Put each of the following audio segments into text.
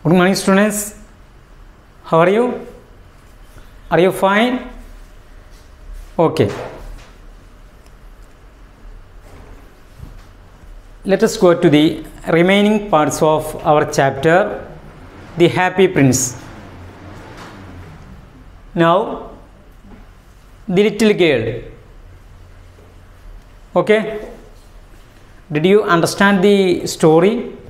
Good morning, students. How are you? Are you fine? Okay. Let us go to the remaining parts of our chapter, The Happy Prince. Now, the little girl. Okay? Did you understand the story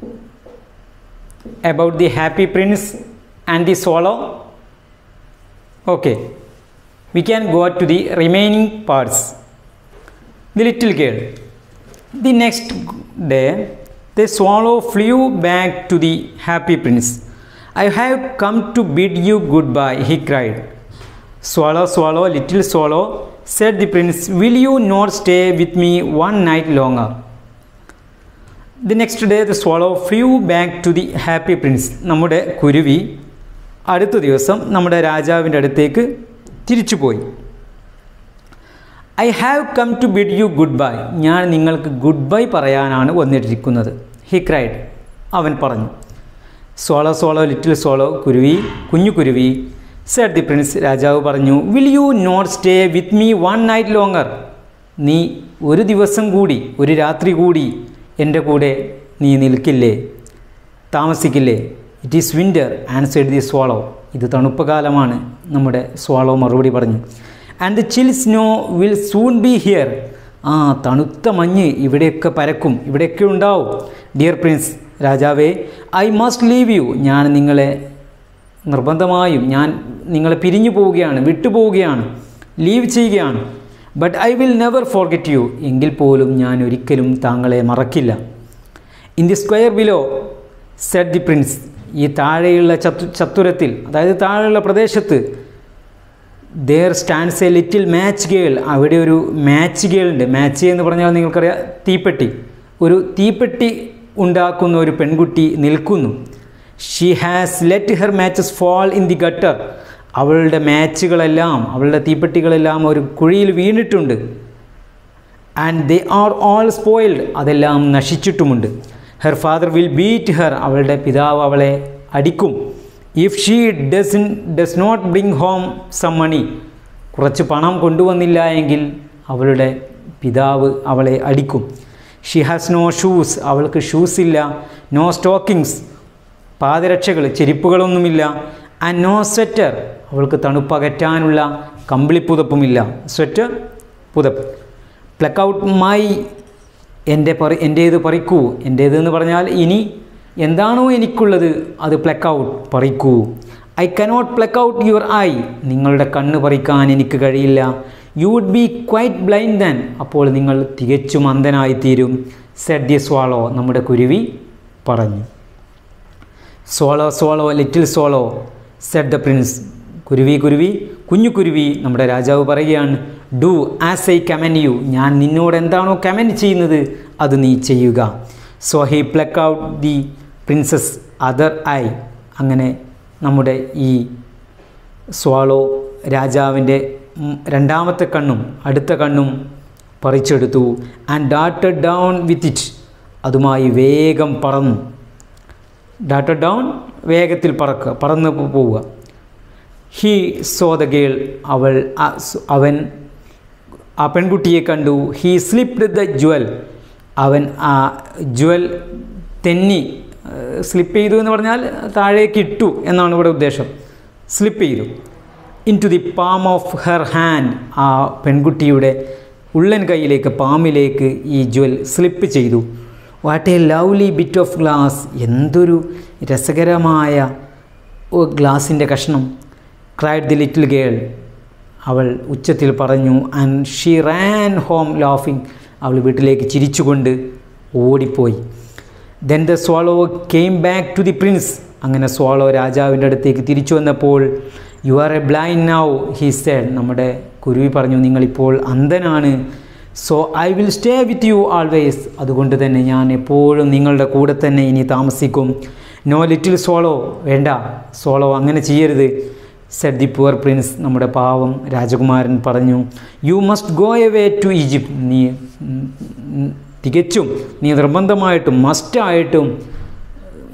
about the happy prince and the swallow? Okay, we can go to the remaining parts. The little girl. The next day, the swallow flew back to the happy prince. I have come to bid you goodbye, he cried. Swallow, swallow, little swallow, said the prince, will you not stay with me one night longer? The next day the swallow flew back to the happy prince നമ്മുടെ കുരുവി അടുത്ത ദിവസം നമ്മുടെ രാജാവിൻ്റെ അടുത്തേക്ക് തിരിച്ചുപോയി I have come to bid you goodbye ഞാൻ നിങ്ങൾക്ക് ഗുഡ് ബൈ പറയാനാണ് വന്നിട്ടിരിക്കുന്നത് ഹി ക്രൈഡ് അവൻ പറഞ്ഞു സോളോ സോളോ ലിറ്റിൽ സോളോ കുരുവി കുഞ്ഞു കുരുവി സെഡ് ദി പ്രിൻസ് രാജാവ് പറഞ്ഞു will you not stay with me one night longer നീ ഒരു ദിവസം കൂടി ഒരു രാത്രി കൂടി എൻ്റെ കൂടെ നീ നിൽക്കില്ലേ താമസിക്കില്ലേ it is winter answered the swallow ഇത് തണുപ്പ് കാലമാണ് നമ്മുടെ സ്വാളോ മറുപടി പറഞ്ഞു and the chill snow will soon be here ആ തണുത്ത മഞ്ഞ് ഇവിടെയൊക്കെ പരക്കും ഇവിടെയൊക്കെ ഉണ്ടാവും ഡിയർ പ്രിൻസ് രാജാവേ ഐ മസ്റ്റ് ലീവ് യു ഞാൻ നിങ്ങളെ നിർബന്ധമായും ഞാൻ നിങ്ങളെ പിരിഞ്ഞു പോവുകയാണ് വിട്ടുപോവുകയാണ് ലീവ് ചെയ്യുകയാണ് but I will never forget you എങ്കിൽ പോലും ഞാൻ ഒരിക്കലും താങ്കളെ മറക്കില്ല in the square below said the Prince ഈ താഴെയുള്ള ചത്തു ചത്തുരത്തിൽ അതായത് താഴെയുള്ള പ്രദേശത്ത് there stands a little match girl അവിടെ ഒരു മാച്ച് ഗേൾ ഉണ്ട് മാച്ച് എന്ന് പറഞ്ഞാൽ നിങ്ങൾക്കറിയാം തീപ്പെട്ടി ഒരു തീപ്പെട്ടി ഉണ്ടാക്കുന്ന ഒരു പെൺകുട്ടി നിൽക്കുന്നു she has let her matches fall in the gutter അവളുടെ മാച്ചുകളെല്ലാം അവളുടെ തീപ്പെട്ടികളെല്ലാം ഒരു കുഴിയിൽ വീണിട്ടുണ്ട് and they are all spoiled അതെല്ലാം നശിച്ചിട്ടുമുണ്ട് her father will beat her അവളുടെ പിതാവ് അവളെ അടിക്കും if she does does not bring home some money കുറച്ച് പണം കൊണ്ടുവന്നില്ല എങ്കിൽ അവളുടെ പിതാവ് അവളെ അടിക്കും ഷീ ഹാസ് നോ ഷൂസ് അവൾക്ക് ഷൂസ് ഇല്ല നോ സ്റ്റോക്കിങ്സ് പാദരക്ഷകൾ ചെരുപ്പുകളൊന്നുമില്ല ആൻഡ് നോ സ്വെറ്റർ അവൾക്ക് തണുപ്പകറ്റാനുള്ള കമ്പിളിപ്പുതപ്പുമില്ല സ്വെറ്റർ പുതപ്പ് പ്ലക്ക് ഔട്ട് മൈ എൻ്റെ പറി എൻ്റേത് പറിക്കൂ എൻ്റേതെന്ന് പറഞ്ഞാൽ ഇനി എന്താണോ എനിക്കുള്ളത് അത് പ്ലക്ക് ഔട്ട് പറിക്കൂ I cannot pluck out your eye നിങ്ങളുടെ കണ്ണ് പറിക്കാൻ എനിക്ക് കഴിയില്ല you would be quite blind then അപ്പോൾ നിങ്ങൾ തികച്ചും അന്ധനായിത്തീരും സെഡ് ദി സ്വാളോ നമ്മുടെ കുരുവി പറഞ്ഞു swallow swallow little swallow said the prince കുരുവി കുരുവി കുഞ്ഞു കുരുവി നമ്മുടെ രാജാവ് പറയുകയാണ് do as I command you ഞാൻ നിന്നോട് എന്താണോ കമൻ ചെയ്യുന്നത് അത് നീ ചെയ്യുക so he pluck out the prince's other eye അങ്ങനെ നമ്മുടെ ഈ സ്വാളോ രാജാവിൻ്റെ രണ്ടാമത്തെ കണ്ണും അടുത്ത കണ്ണും പറിച്ചെടുത്തു ആൻഡ് ഡാറ്റഡ് ഡൗൺ വിത്ത് ഇറ്റ് അതുമായി വേഗം പറന്നു ഡാറ്റ ഡൗൺ വേഗത്തിൽ പറക്കുക പറന്ന് പോവുക ഹീ സോ ദ ഗേൾ അവൾ അവൻ ആ പെൺകുട്ടിയെ കണ്ടു ഹീ സ്ലിപ്ഡ് ദ ജ്വൽ അവൻ ആ ജ്വൽ തെന്നി സ്ലിപ്പ് ചെയ്തു എന്ന് പറഞ്ഞാൽ താഴേക്ക് ഇട്ടു എന്നാണ് ഇവിടെ ഉദ്ദേശം സ്ലിപ്പ് ചെയ്തു into the palm of her hand ആ പെൺകുട്ടിയുടെ ഉള്ളൻ കൈയിലേക്ക് പാമിലേക്ക് ഈ ജ്വൽ സ്ലിപ്പ് ചെയ്തു what a lovely bit of glass എന്തൊരു രസകരമായ ഗ്ലാസിൻ്റെ കഷ്ണം ക്രൈഡ് ദി ലിറ്റിൽ ഗേൾ അവൾ ഉച്ചത്തിൽ പറഞ്ഞു and she ran home laughing അവൾ വീട്ടിലേക്ക് ചിരിച്ചുകൊണ്ട് ഓടിപ്പോയി then the swallow came back to the prince അങ്ങനെ സ്വാളോ രാജാവിൻ്റെ അടുത്തേക്ക് തിരിച്ചു വന്നപ്പോൾ you are a blind now he said നമ്മുടെ കുരുവി പറഞ്ഞു നിങ്ങളിപ്പോൾ അന്ധനാണ് so I will stay with you always അതുകൊണ്ട് തന്നെ ഞാൻ എപ്പോഴും നിങ്ങളുടെ കൂടെ തന്നെ ഇനി താമസിക്കും നോ ലിറ്റിൽ സോളോ വേണ്ട സോളോ അങ്ങനെ ചെയ്യരുത് സെഡ് ദി പുവർ പ്രിൻസ് നമ്മുടെ പാവം രാജകുമാരൻ പറഞ്ഞു you must go away to Egypt നീ തികച്ചും നീ നിർബന്ധമായിട്ടും മസ്റ്റായിട്ടും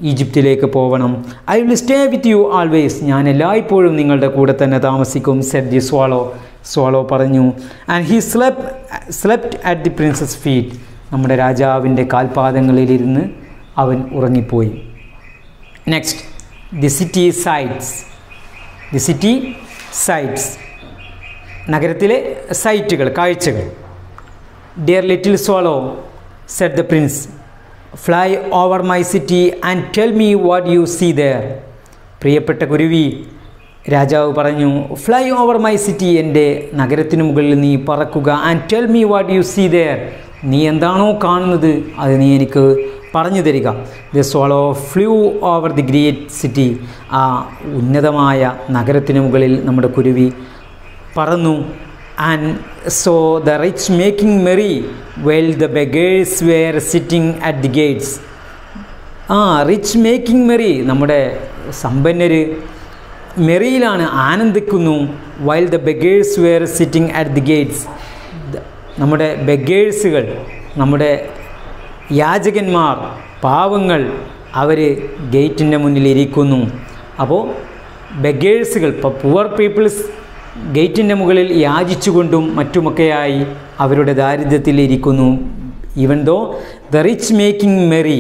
ഈജിപ്തിലേക്ക് പോകണം I will stay with you always ഞാൻ എല്ലായ്പ്പോഴും നിങ്ങളുടെ കൂടെ തന്നെ താമസിക്കും സെറ്റ് ദി സ്വാളോ സ്വാളോ പറഞ്ഞു and he slept slept at the prince's feet നമ്മുടെ രാജാവിൻ്റെ കാൽപാദങ്ങളിലിരുന്ന് അവൻ ഉറങ്ങിപ്പോയി next the city sights the city sights നഗരത്തിലെ സൈറ്റുകൾ കാഴ്ചകൾ dear little swallow said the prince fly over my city and tell me what you see there പ്രിയപ്പെട്ട കുരുവി രാജാവ് പറഞ്ഞു ഫ്ലൈ ഓവർ മൈ സിറ്റി എൻ്റെ നഗരത്തിന് മുകളിൽ നീ പറക്കുക and tell me what you see there നീ എന്താണോ കാണുന്നത് അത് നീ എനിക്ക് പറഞ്ഞു തരിക the swallow flew over the great city ആ ഉന്നതമായ നഗരത്തിന് മുകളിൽ നമ്മുടെ കുരുവി പറന്നു and saw the rich making merry while the beggars were sitting at the gates ആ റിച്ച് മേക്കിംഗ് മെറി നമ്മുടെ സമ്പന്നർ മെറിയിലാണ് ആനന്ദിക്കുന്നു while the beggars were sitting at the gates നമ്മുടെ ബെഗേഴ്സുകൾ നമ്മുടെ യാചകന്മാർ പാവങ്ങൾ അവർ ഗേറ്റിൻ്റെ മുന്നിൽ ഇരിക്കുന്നു അപ്പോൾ ബെഗേഴ്സുകൾ ഇപ്പോൾ പുവർ പീപ്പിൾസ് ഗേറ്റിൻ്റെ മുകളിൽ യാചിച്ചുകൊണ്ടും മറ്റുമൊക്കെയായി അവരുടെ ദാരിദ്ര്യത്തിൽ ഇരിക്കുന്നു even though the rich making merry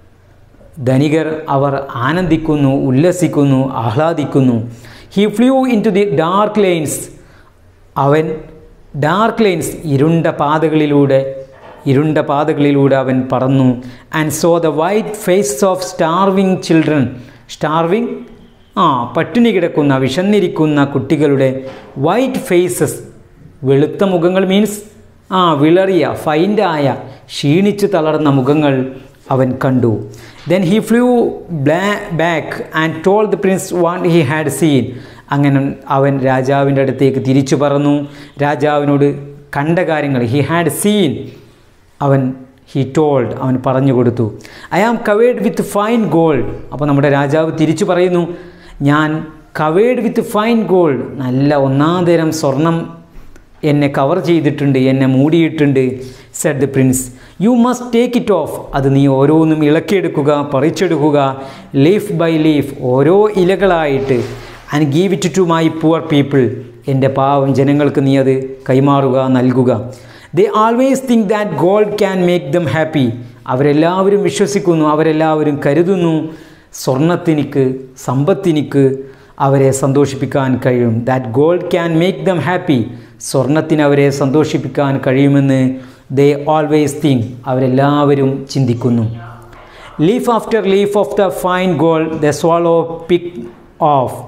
ധനികർ അവർ ആനന്ദിക്കുന്നു ഉല്ലസിക്കുന്നു ആഹ്ലാദിക്കുന്നു he flew into the dark lanes അവൻ ഡാർക്ക് ലൈൻസ് ഇരുണ്ട പാതകളിലൂടെ ഇരുണ്ട പാതകളിലൂടെ അവൻ പറന്നു and saw the white face of starving children starving ആ പട്ടിണി കിടക്കുന്ന വിശന്നിരിക്കുന്ന കുട്ടികളുടെ വൈറ്റ് ഫേസസ് വെളുത്ത മുഖങ്ങൾ മീൻസ് ആ വിളറിയ ഫൈൻഡായ ക്ഷീണിച്ചു തളർന്ന മുഖങ്ങൾ അവൻ കണ്ടു ദെൻ ഹി ഫ്ലൂ ബ്ലാ back and told the prince what he had seen അങ്ങനെ അവൻ രാജാവിൻ്റെ അടുത്തേക്ക് തിരിച്ചു പറന്നു രാജാവിനോട് കണ്ട കാര്യങ്ങൾ ഹി ഹാഡ് സീൻ അവൻ ഹി ടോൾഡ് അവൻ പറഞ്ഞു കൊടുത്തു I am covered with fine gold അപ്പോൾ നമ്മുടെ രാജാവ് തിരിച്ചു പറയുന്നു ഞാൻ കവേഡ് വിത്ത് ഫൈൻ ഗോൾഡ് നല്ല ഒന്നാന്തരം സ്വർണം എന്നെ കവർ ചെയ്തിട്ടുണ്ട് എന്നെ മൂടിയിട്ടുണ്ട് said the prince you must take it off അത് നീ ഓരോന്നും ഇളക്കിയെടുക്കുക പറിച്ചെടുക്കുക ലീഫ് ബൈ ലീഫ് ഓരോ ഇലകളായിട്ട് and give it to my poor people എൻ്റെ പാവം ജനങ്ങൾക്ക് നീ അത് കൈമാറുക നൽകുക they always think that gold can make them happy അവരെല്ലാവരും വിശ്വസിക്കുന്നു അവരെല്ലാവരും കരുതുന്നു സ്വർണത്തിനിക്ക് സമ്പത്തിനിക്ക് അവരെ സന്തോഷിപ്പിക്കാൻ കഴിയും that gold can make them happy സ്വർണത്തിന് അവരെ സന്തോഷിപ്പിക്കാൻ കഴിയുമെന്ന് ദേ ഓൾവേസ് തിങ്ക് അവരെല്ലാവരും ചിന്തിക്കുന്നു leaf after leaf of the fine gold the swallow pick off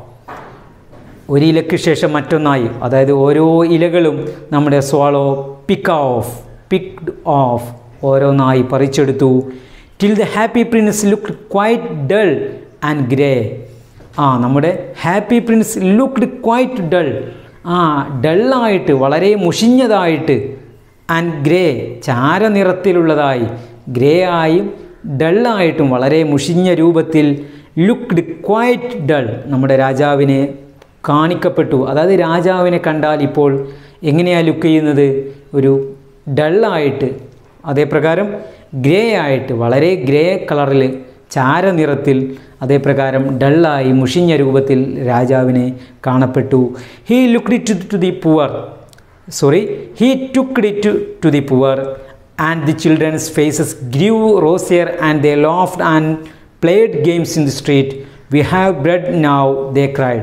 ഒരു ഇലയ്ക്ക് ശേഷം മറ്റൊന്നായി അതായത് ഓരോ ഇലകളും നമ്മുടെ swallow pick off picked off ഓരോന്നായി പറിച്ചെടുത്തു till the happy prince looked quite dull and grey ആ നമ്മുടെ happy prince looked quite dull ആ ഡള്ളായിട്ട് വളരെ മുഷിഞ്ഞതായിട്ട് ആൻഡ് ഗ്രേ ചാരനിറത്തിലുള്ളതായി ഗ്രേ ആയും ഡള്ളായിട്ടും വളരെ മുഷിഞ്ഞ രൂപത്തിൽ ലുക്ക്ഡ് ക്വൈറ്റ് ഡൾ നമ്മുടെ രാജാവിനെ കാണിക്കപ്പെട്ടു അതായത് രാജാവിനെ കണ്ടാൽ ഇപ്പോൾ എങ്ങനെയാണ് ലുക്ക് ചെയ്യുന്നത് ഒരു ഡള്ളായിട്ട് അതേപ്രകാരം ഗ്രേ ആയിട്ട് വളരെ ഗ്രേ കളറിൽ ചാരനിറത്തിൽ അതേപ്രകാരം ഡള്ളായി മുഷിഞ്ഞ രൂപത്തിൽ രാജാവിനെ കാണപ്പെട്ടു he looked it to the poor sorry he tooked it to the poor and the children's faces grew rosier and they laughed and played games in the street we have bread now they cried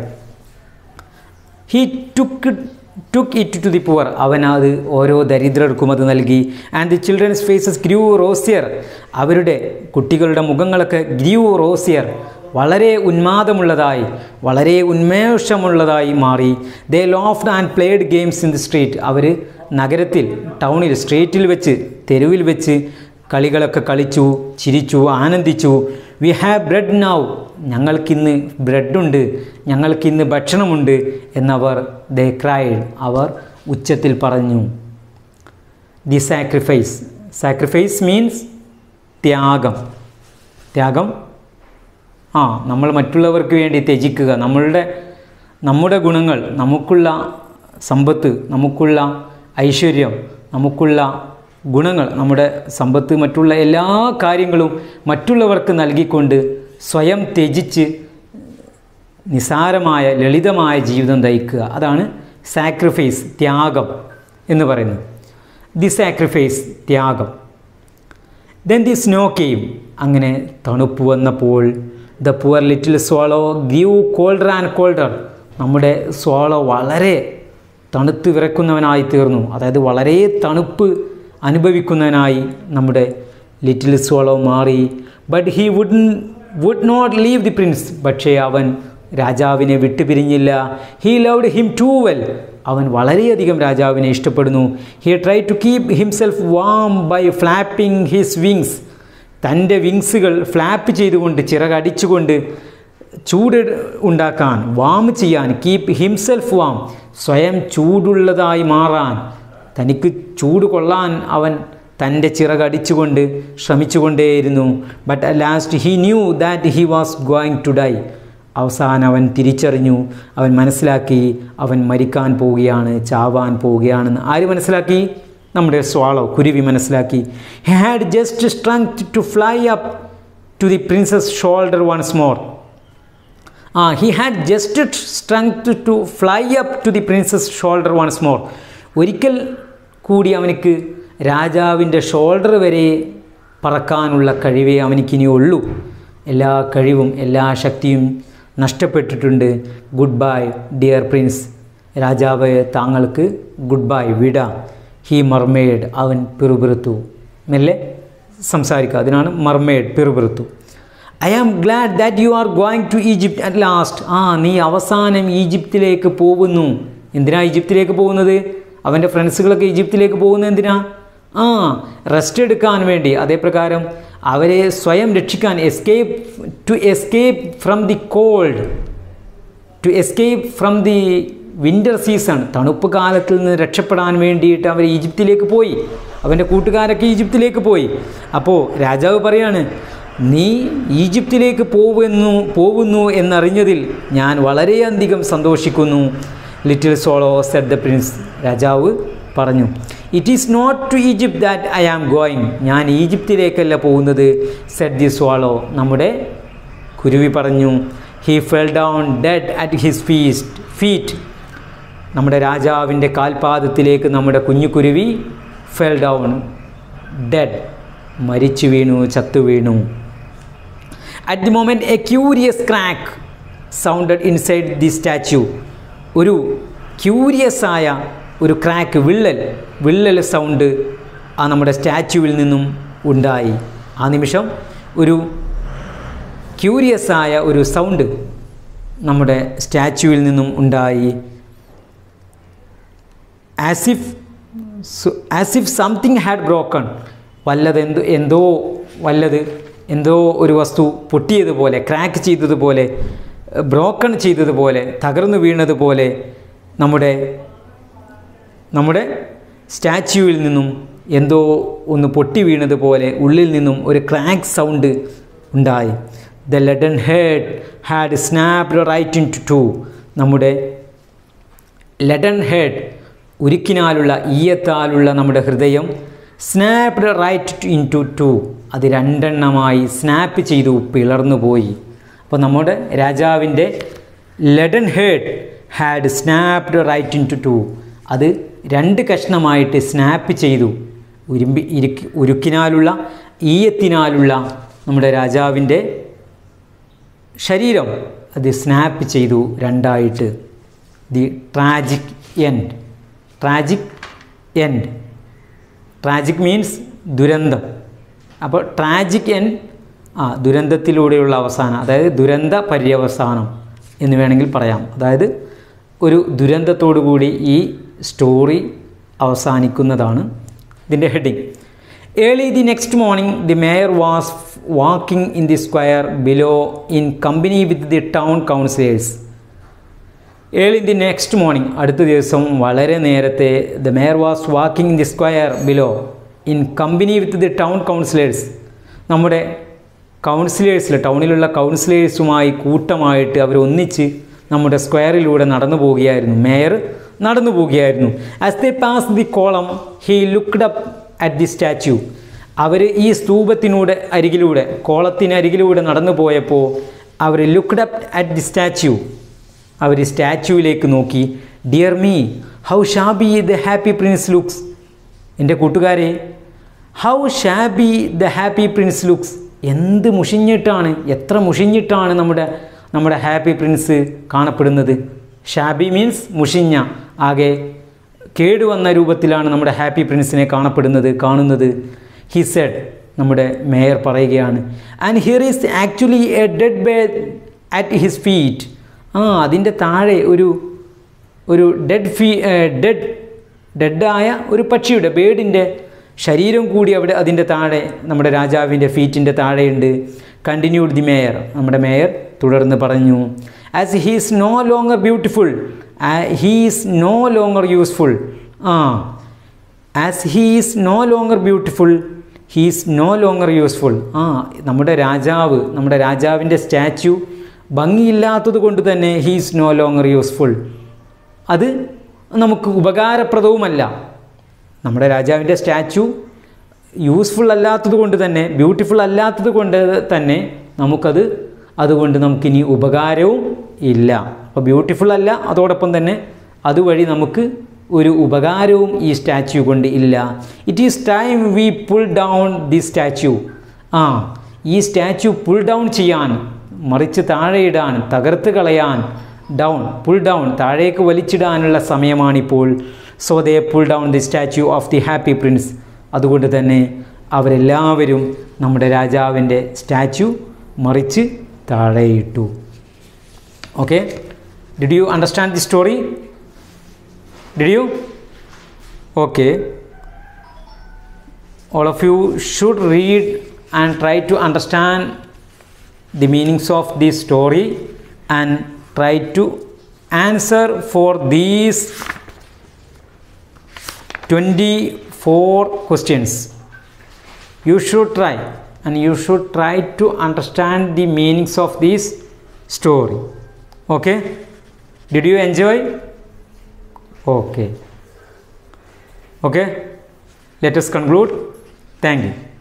he took took it to the poor അവൻ അത് ഓരോ ദരിദ്രർക്കും അത് നൽകി and the children's faces grew rosier അവരുടെ കുട്ടികളുടെ മുഖങ്ങളൊക്കെ ഗ്രൂ റോസിയർ വളരെ ഉന്മാദമുള്ളതായി വളരെ ഉന്മേഷമുള്ളതായി മാറി they laughed and played games in the street അവർ നഗരത്തിൽ ടൗണിൽ സ്ട്രീറ്റിൽ വെച്ച് തെരുവിൽ വെച്ച് കളികളൊക്കെ കളിച്ചു ചിരിച്ചു ആനന്ദിച്ചു വി ഹാവ് ബ്രെഡ് നൗ ഞങ്ങൾക്കിന്ന് ബ്രെഡുണ്ട് ഞങ്ങൾക്കിന്ന് ഭക്ഷണമുണ്ട് എന്നവർ ദേ ക്രൈഡ് അവർ ഉച്ചത്തിൽ പറഞ്ഞു ദി സാക്രിഫൈസ് സാക്രിഫൈസ് മീൻസ് ത്യാഗം ത്യാഗം ആ നമ്മൾ മറ്റുള്ളവർക്ക് വേണ്ടി ത്യജിക്കുക നമ്മളുടെ നമ്മുടെ ഗുണങ്ങൾ നമുക്കുള്ള സമ്പത്ത് നമുക്കുള്ള ഐശ്വര്യം നമുക്കുള്ള ഗുണങ്ങൾ നമ്മുടെ സമ്പത്ത് മറ്റുള്ള എല്ലാ കാര്യങ്ങളും മറ്റുള്ളവർക്ക് നൽകിക്കൊണ്ട് സ്വയം ത്യജിച്ച് നിസാരമായ ലളിതമായ ജീവിതം നയിക്കുക അതാണ് സാക്രിഫൈസ് ത്യാഗം എന്ന് പറയുന്നത് ദി സാക്രിഫൈസ് ത്യാഗം ദെൻ ദി സ്നോ കെയും അങ്ങനെ തണുപ്പ് വന്നപ്പോൾ the poor little swallow give colder and colder നമ്മുടെ സോളോ വളരെ തണുത്ത് വിറക്കുന്നവനായി തീർന്നു അതായത് വളരെ തണുപ്പ് അനുഭവിക്കുന്നവനായി നമ്മുടെ ലിറ്റിൽ സോളോ മാറി but he would would not leave the prince പക്ഷേ അവൻ രാജാവിനെ വിട്ടുപിരിഞ്ഞില്ല he loved him too well അവൻ വളരെയധികം രാജാവിനെ ഇഷ്ടപ്പെടുന്നു he try to keep himself warm by flapping his wings തൻ്റെ വിങ്സുകൾ ഫ്ലാപ്പ് ചെയ്തുകൊണ്ട് ചിറകടിച്ചുകൊണ്ട് ചൂട് ഉണ്ടാക്കാൻ വാം ചെയ്യാൻ കീപ്പ് ഹിംസെൽഫ് വാം സ്വയം ചൂടുള്ളതായി മാറാൻ തനിക്ക് ചൂട് കൊള്ളാൻ അവൻ തൻ്റെ ചിറകടിച്ചുകൊണ്ട് ശ്രമിച്ചുകൊണ്ടേയിരുന്നു but last he knew that he was going to die അവസാനം അവൻ തിരിച്ചറിഞ്ഞു അവൻ മനസ്സിലാക്കി അവൻ മരിക്കാൻ പോവുകയാണ് ചാവാൻ പോവുകയാണെന്ന് ആര് മനസ്സിലാക്കി നമ്മുടെ സ്വാളോ കുരുവി മനസ്സിലാക്കി he had just strength to fly up to the prince's shoulder once more ah he had just strength to fly up to the prince's shoulder once more ഒരിക്കൽ കൂടി അവനക്ക് രാജാവിൻ്റെ ഷോൾഡർ വരെ പറക്കാനുള്ള കഴിവേ അവനിക്കിനി ഉള്ളൂ എല്ലാ കഴിവും എല്ലാ ശക്തിയും നഷ്ടപ്പെട്ടിട്ടുണ്ട് ഗുഡ് ബൈ ഡിയർ പ്രിൻസ് രാജാവ് താങ്കൾക്ക് ഗുഡ് ബൈ വിട ഹി മർമേഡ് അവൻ പിറുപിറുത്തു മെല്ലെ സംസാരിക്കുക അതിനാണ് മർമേഡ് പിറുപിറുത്തു I am glad that you are going to Egypt at last ആ നീ അവസാനം ഈജിപ്തിലേക്ക് പോകുന്നു എന്തിനാ ഈജിപ്തിലേക്ക് പോകുന്നത് അവൻ്റെ ഫ്രണ്ട്സുകളൊക്കെ ഈജിപ്തിലേക്ക് പോകുന്നത് എന്തിനാ ആ റെസ്റ്റ് എടുക്കാൻ വേണ്ടി അതേപ്രകാരം അവരെ സ്വയം രക്ഷിക്കാൻ escape to escape from the cold to escape from the winter season തണുപ്പ് കാലത്തിൽ നിന്ന് രക്ഷപ്പെടാൻ വേണ്ടിയിട്ട് അവർ ഈജിപ്തിലേക്ക് പോയി അവൻ്റെ കൂട്ടുകാരൊക്കെ ഈജിപ്തിലേക്ക് പോയി അപ്പോൾ രാജാവ് പറയാണ് നീ ഈജിപ്തിലേക്ക് പോകുന്നു പോകുന്നു എന്നറിഞ്ഞതിൽ ഞാൻ വളരെയധികം സന്തോഷിക്കുന്നു little swallow said the prince രാജാവ് പറഞ്ഞു it is not to Egypt that I am going ഞാൻ ഈജിപ്തിലേക്കല്ല പോകുന്നത് സെഡ് ദി സോളോ നമ്മുടെ കുരുവി പറഞ്ഞു he fell down dead at his feast feet നമ്മുടെ രാജാവിൻ്റെ കാൽപാദത്തിലേക്ക് നമ്മുടെ കുഞ്ഞുകുരുവി ഫെൽ ഡൗൺ ഡെഡ് മരിച്ചു വീണു ചത്തു വീണു at the moment a curious crack sounded inside the statue ഒരു ക്യൂരിയസ് ആയ ഒരു ക്രാക്ക് വിള്ളൽ വിള്ളൽ സൗണ്ട് ആ നമ്മുടെ സ്റ്റാച്യുവിൽ നിന്നും ഉണ്ടായി ആ നിമിഷം ഒരു ക്യൂരിയസ് ആയ ഒരു സൗണ്ട് നമ്മുടെ സ്റ്റാച്യുവിൽ നിന്നും ഉണ്ടായി as if as if something had broken വല്ലത് എന്തോ എന്തോ വല്ലത് എന്തോ ഒരു വസ്തു പൊട്ടിയതുപോലെ ക്രാക്ക് ചെയ്തതുപോലെ ബ്രോക്കൺ ചെയ്തതുപോലെ തകർന്നു വീണതുപോലെ നമ്മുടെ നമ്മുടെ സ്റ്റാച്യുവിൽ നിന്നും എന്തോ ഒന്ന് പൊട്ടി വീണതുപോലെ ഉള്ളിൽ നിന്നും ഒരു ക്രാക്ക് സൗണ്ട് ഉണ്ടായി the leaden head had snapped right in two two നമ്മുടെ ലെഡൻ ഹെഡ് ഉരുക്കിനാലുള്ള ഈയത്താലുള്ള നമ്മുടെ ഹൃദയം snapped right in two two അത് രണ്ടെണ്ണമായി സ്നാപ്പ് ചെയ്തു പിളർന്നു പോയി അപ്പോൾ നമ്മുടെ രാജാവിൻ്റെ leaden head had snapped right in two two അത് രണ്ട് കഷ്ണമായിട്ട് സ്നാപ്പ് ചെയ്തു ഉരുമ്പി ഇരുക്കി ഉരുക്കിനാലുള്ള ഈയത്തിനാലുള്ള നമ്മുടെ രാജാവിൻ്റെ ശരീരം അത് സ്നാപ്പ് ചെയ്തു രണ്ടായിട്ട് the tragic end tragic end tragic means ദുരന്തം അപ്പോൾ ട്രാജിക് എൻഡ് ആ ദുരന്തത്തിലൂടെയുള്ള അവസാനം അതായത് ദുരന്ത പര്യവസാനം എന്ന് വേണമെങ്കിൽ പറയാം അതായത് ഒരു ദുരന്തത്തോടു കൂടി ഈ സ്റ്റോറി അവസാനിക്കുന്നതാണ് ഇതിൻ്റെ heading early the next morning the mayor was walking in the square below in company with the town councillors early in the next morning അടുത്ത ദിവസം വളരെ നേരത്തെ the mayor was walking in the square below in company with the town councillors നമ്മുടെ കൗൺസിലേഴ്സിൽ ടൗണിലുള്ള കൗൺസിലേഴ്സുമായി കൂട്ടമായിട്ട് അവർ ഒന്നിച്ച് നമ്മുടെ സ്ക്വയറിലൂടെ നടന്നു പോവുകയായിരുന്നു മേയർ നടന്നു പോവുകയായിരുന്നു as they pass the column he looked up at the statue അവർ ഈ സ്തൂപത്തിനൂടെ അരികിലൂടെ കോളത്തിനരികിലൂടെ നടന്നു പോയപ്പോൾ അവർ looked up at the statue അവർ സ്റ്റാച്യുവിലേക്ക് നോക്കി dear me how shabby the happy prince looks എൻ്റെ കൂട്ടുകാരെ how shabby the happy prince looks എന്ത് മുഷിഞ്ഞിട്ടാണ് എത്ര മുഷിഞ്ഞിട്ടാണ് നമ്മുടെ നമ്മുടെ ഹാപ്പി പ്രിൻസ് കാണപ്പെടുന്നത് ഷാബി മീൻസ് മുഷിഞ്ഞ ആകെ കേടുവന്ന രൂപത്തിലാണ് നമ്മുടെ ഹാപ്പി പ്രിൻസിനെ കാണപ്പെടുന്നത് കാണുന്നത് ഹി സെഡ് നമ്മുടെ മേയർ പറയുകയാണ് and here is actually a dead bird at his feet ആ അതിൻ്റെ താഴെ ഒരു ഒരു ഡെഡ് ഫീ ഡെഡ് ഡെഡായ ഒരു പക്ഷിയുടെ ബേഡിൻ്റെ ശരീരം കൂടി അവിടെ അതിൻ്റെ താഴെ നമ്മുടെ രാജാവിൻ്റെ ഫീറ്റിൻ്റെ താഴെയുണ്ട് കണ്ടിന്യൂഡ് ദി മേയർ നമ്മുടെ മേയർ തുടർന്ന് പറഞ്ഞു as he's no longer beautiful he's no longer useful ah as he's no longer beautiful he's no longer useful ആ നമ്മുടെ രാജാവ് നമ്മുടെ രാജാവിൻ്റെ സ്റ്റാച്യു ഭംഗിയില്ലാത്തത് കൊണ്ട് തന്നെ ഹീസ് നോ ലോങ്ങർ യൂസ്ഫുൾ അത് നമുക്ക് ഉപകാരപ്രദവുമല്ല നമ്മുടെ രാജാവിൻ്റെ സ്റ്റാച്യു യൂസ്ഫുൾ അല്ലാത്തത് കൊണ്ട് തന്നെ ബ്യൂട്ടിഫുൾ അല്ലാത്തത് കൊണ്ട് തന്നെ നമുക്കത് അതുകൊണ്ട് നമുക്കിനി ഉപകാരവും ഇല്ല അപ്പോൾ ബ്യൂട്ടിഫുൾ അല്ല അതോടൊപ്പം തന്നെ അതുവഴി നമുക്ക് ഒരു ഉപകാരവും ഈ സ്റ്റാച്യു കൊണ്ട് ഇല്ല it is time we pull down the statue ആ ഈ സ്റ്റാച്യു പുൾ ഡൗൺ ചെയ്യാൻ മറിച്ച് താഴെയിടാൻ തകർത്ത് കളയാൻ ഡൗൺ പുൾ ഡൗൺ താഴേക്ക് വലിച്ചിടാനുള്ള സമയമാണിപ്പോൾ so they pull down the statue of the happy prince അതുകൊണ്ട് തന്നെ അവരെല്ലാവരും നമ്മുടെ രാജാവിൻ്റെ സ്റ്റാച്യു മറിച്ച് താഴെയിട്ടു okay did you understand the story did you okay all of you should read and try to understand the meanings of this story and try to answer for these 24 questions you should try and you should try to understand the meanings of this story okay did you enjoy okay okay let us conclude thank you